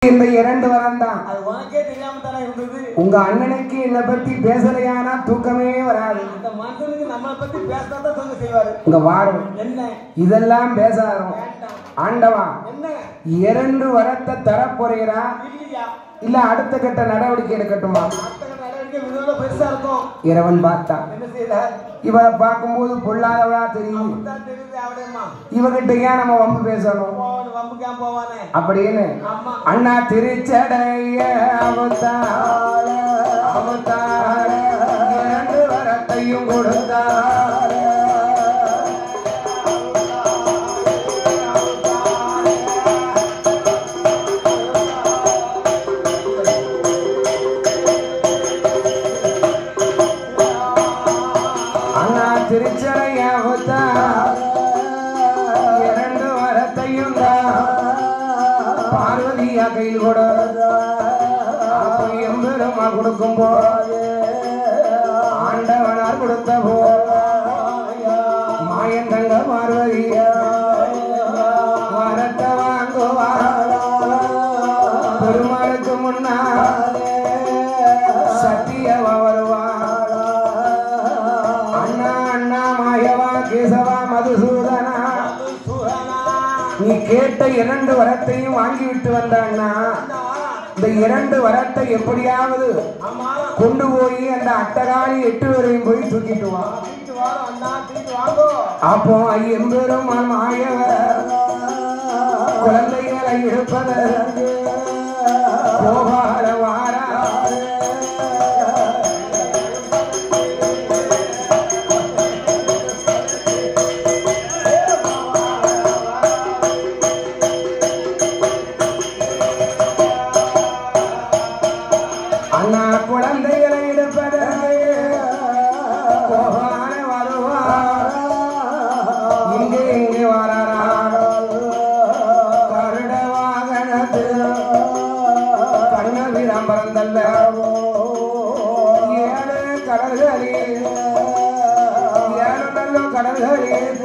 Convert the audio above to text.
இந்த இரண்டு வரம் தான் அது உனக்கே தெரியாம தானே இருந்தது உங்க அண்ணனுக்கு என்னை பத்தி பேசலையானா தூக்கமே வராது அந்த மனுஷனுக்கு நம்மளை பத்தி பேசினா தான் தூங்க செய்வாரு இங்க வாரும் என்ன இதெல்லாம் பேசாரும் வேண்டாம் ஆண்டவா என்ன இரண்டு வரத்தை தரப்போறீரா இல்லையா இல்ல அடுத்த கட்ட நடவடிக்கை எடுக்கட்டுமா அடுத்த நடவடிக்கை விதவிட பெருசா இருக்கும் இறைவன் பார்த்தா என்ன செய்தார் இவளை பார்க்கும்போது பொல்லாதவளா தெரியும் தான் தெரியுது அவடேம்மா இவகிட்ட ஏன் நம்ம வம்பு பேசணும் போவானு வம்புக்காம போவானே அப்படின்னு ஆமா அண்ணா திருச்சடைய அவதார அவதார இரண்டு வரத்தையும் கொடுத்தார அண்ணா திருச்சடைய அவதார இரண்டு வரத்தையும் பார்வதியா கையில் கூட அப்ப எம்பெருமா கொடுக்கும் போது ஆண்டவனார் கொடுத்த போது மாயந்தங்க பார்வதியா வரத்தை வாங்குவார் பெருமாளுக்கு முன்னாலே சத்தியவ வருவாள் அண்ணா அண்ணா மாயவா கேசவா மதுசூதனா நீ கேட்ட இரண்டு வரத்தையும் வாங்கிவிட்டு வந்த அண்ணா இந்த இரண்டு வரத்தை எப்படியாவது ஆமா கொண்டு போய் அந்த அட்டகாளி எட்டு வரையும் போய் தூக்கிட்டு வா தூக்கிட்டு வாரம் அண்ணா தூக்கிட்டு வாங்கோ அப்போ எம்பெருமான் மாயவர் குழந்தைகளை இருப்பதற்கு கோபால வாரா அண்ணா குழந்தைகளை எடுப்பதற்கு கோபால வருவார் இங்கே இங்கே வரார் கருட வாகனத்தில் கண்ண விளம்பரந்தல்ல ஏழு கடல்களில் ஏழு நல்ல கடல்களில்